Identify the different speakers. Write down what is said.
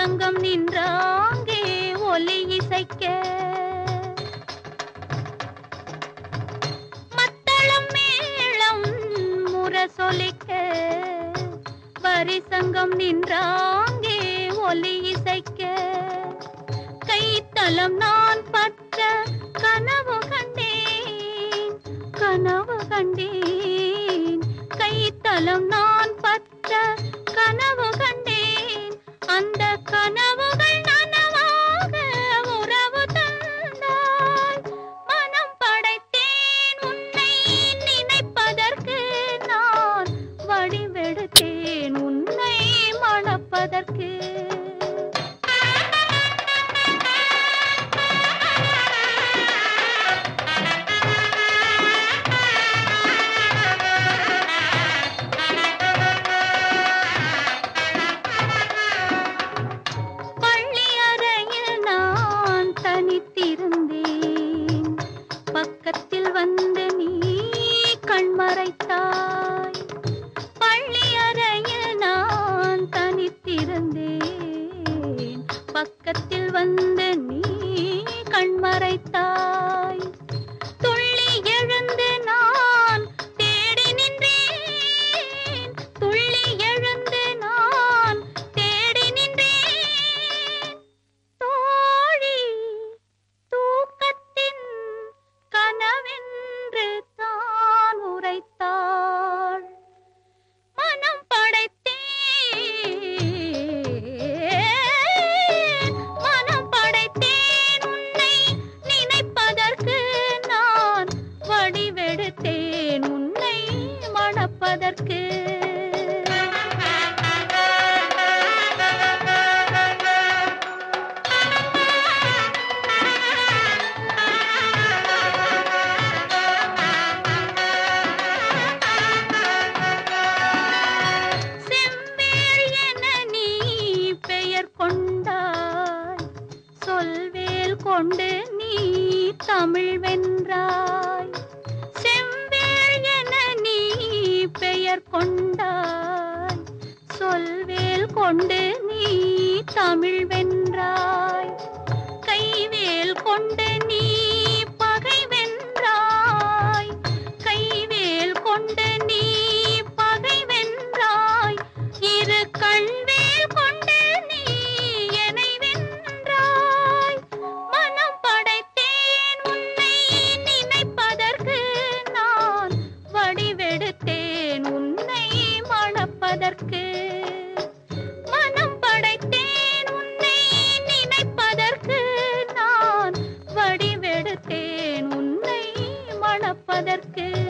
Speaker 1: சங்கம் நின்றாங்கே ஒலி இசைக்க மத்தளம் மேளம் முரசொலிக்க வரி சங்கம் நின்றாங்கே ஒலி இசைக்க கைத்தலம் நான் பற்ற கனவு கண்டேன் கனவு கண்டேன் கைத்தலம் நான் பற்ற கனவு கண்டேன் அந்த கனவுகள் நனவாக உறவு தந்தாய் மனம் படைத்தேன் உன்னை நினைப்பதற்கு நான் வடிவெடுத்தேன் உன்னை மணப்பதற்கு பள்ளி அறையில் நான் தனித்திருந்தேன் பக்கத்தில் வந்து நீ கண்மறைத்தாய் பள்ளி அறையில் நான் தனித்திருந்தேன் பக்கத்தில் வந்து நீ கண்மறைத்தாய் துள்ளி எழுந்து நான் தேடி நின்றேன் துள்ளி எழுந்து நான் தேடி நின்றேன் தோழி தூக்கத்தின் கனவென்று தான் உரைத்தாள் மனம் படைத்தேன் மனம் படைத்தேன் உன்னை நினைப்பதற்கு நான் வடிவெடுத்தேன் உன்னை மணப்பதற்கு செவ்வேள் என நீ பெயர் கொண்டாய் சொல்வேல் கொண்டு நீ தமிழ் வென்றாய் செவ்வேள் என நீ பெயர் கொண்டாய் சொல்வேல் கொண்டு நீ தமிழ் வென்றாய் கைவேல் கொண்டு நீ பகை வென்றாய் கைவேல் கொண்டு நீ பகை வென்றாய் இரு கண்வேல் கொண்டு நீ என்னை வென்றாய் மனம் படைத்தேன் உன்னை நினைப்பதற்கு நான் வடிவெடுத்தேன் உன்னை மணப்பதற்கு மனம் படைத்தேன் உன்னை நினைப்பதற்கு நான் வடிவெடுத்தேன் உன்னை மணப்பதற்கு